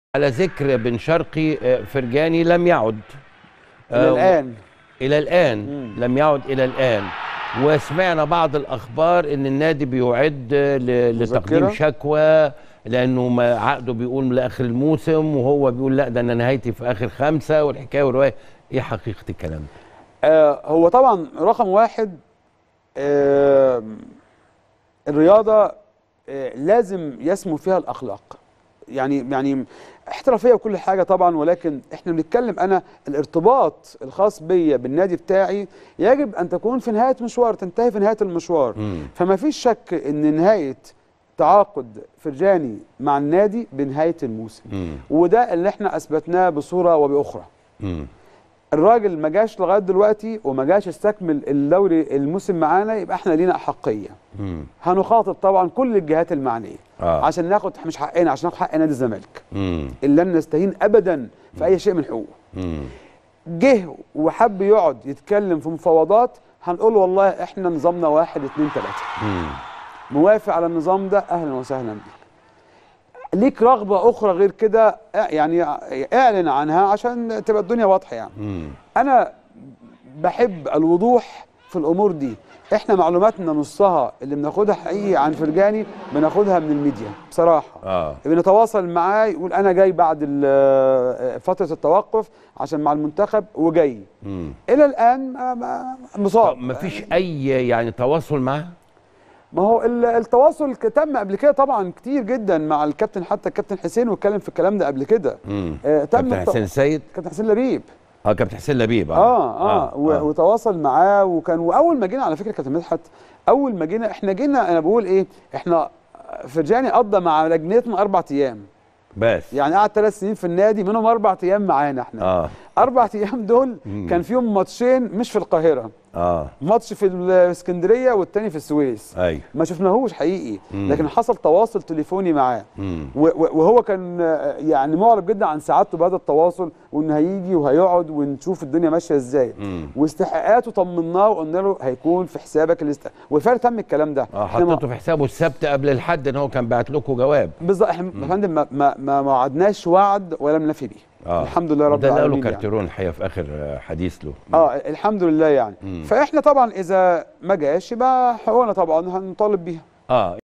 على ذكر بن شرقي آه، فرجاني لم يعد الى آه، الان الى الان مم. لم يعد الى الان وسمعنا بعض الاخبار ان النادي بيعد ل- لتقديم مذكرة؟ شكوى لانه ما عقده بيقول لاخر الموسم وهو بيقول لا ده انا نهايتي في اخر خمسه والحكايه والروايه ايه حقيقه الكلام ده؟ آه هو طبعا رقم واحد آه الرياضه آه لازم يسمو فيها الاخلاق يعني يعني احترافيه وكل حاجه طبعا ولكن احنا بنتكلم انا الارتباط الخاص بيا بالنادي بتاعي يجب ان تكون في نهايه مشوار تنتهي في نهايه المشوار مم. فما فيش شك ان نهايه تعاقد فرجاني مع النادي بنهايه الموسم مم. وده اللي احنا اثبتناه بصوره وباخرى مم. الراجل ما جاش لغايه دلوقتي وما جاش استكمل الدوري الموسم معانا يبقى احنا لينا احقيه مم. هنخاطب طبعا كل الجهات المعنيه آه. عشان ناخد مش حقنا عشان ناخد حق نادي الزمالك مم. اللي لن نستهين ابدا في اي شيء من حقوقه مم. جه وحب يقعد يتكلم في مفاوضات هنقول والله احنا نظامنا واحد اتنين تلاته مم. موافق على النظام ده اهلا وسهلا بيك ليك رغبه اخرى غير كده اه- يعني اعلن عنها عشان تبقى الدنيا واضحه يعني مم. انا بحب الوضوح في الامور دي احنا معلوماتنا نصها اللي بناخدها حقيقي عن فرجاني بناخدها من الميديا بصراحه اه بنتواصل معاه يقول انا جاي بعد ال- فتره التوقف عشان مع المنتخب وجاي مم. الى الان ما- ما- مصاب طب مفيش اي يعني تواصل معاه؟ ما هو ال- التواصل ك- تم قبل كده طبعا كتير جدا مع الكابتن حتى الكابتن حسين واتكلم في الكلام ده قبل كده مم. آه، تم كابتن الت- حسين سيد كابتن حسين لبيب اه كابتن حسين لبيب اه اه, و- وتواصل معاه وكان واول ما جينا على فكره كابتن مدحت اول ما جينا احنا جينا انا بقول ايه احنا فرجاني قضى مع لجنتنا اربع ايام بس يعني قعد ثلاث سنين في النادي منهم اربع ايام معانا احنا اه اربع ايام دول مم. كان فيهم ماتشين مش في القاهره اه ماتش في الاسكندريه والتاني في السويس ايوه ما شفناهوش حقيقي مم. لكن حصل تواصل تليفوني معاه مم. و- و- وهو كان آه، يعني معرب جدا عن سعادته بهذا التواصل وانه هيجي وهيقعد ونشوف الدنيا ماشيه ازاي مم. واستحقاقاته طمناه وقلنا له هيكون في حسابك الاست... وفعلا تم الكلام ده اه إحنا ما- حطيته في حسابه السبت قبل الحد ان هو كان بعت لكم جواب بالظبط احنا يا فندم ما, ما, ما ما وعدناش وعد ولم نفي به اه الحمد لله رب ده اللي قاله العالمين يعني. كارتيرون الحقيقه في اخر آه، حديث له اه الحمد لله يعني مم. فاحنا طبعا اذا ما جاش يبقى حقوقنا طبعا هنطالب بيها اه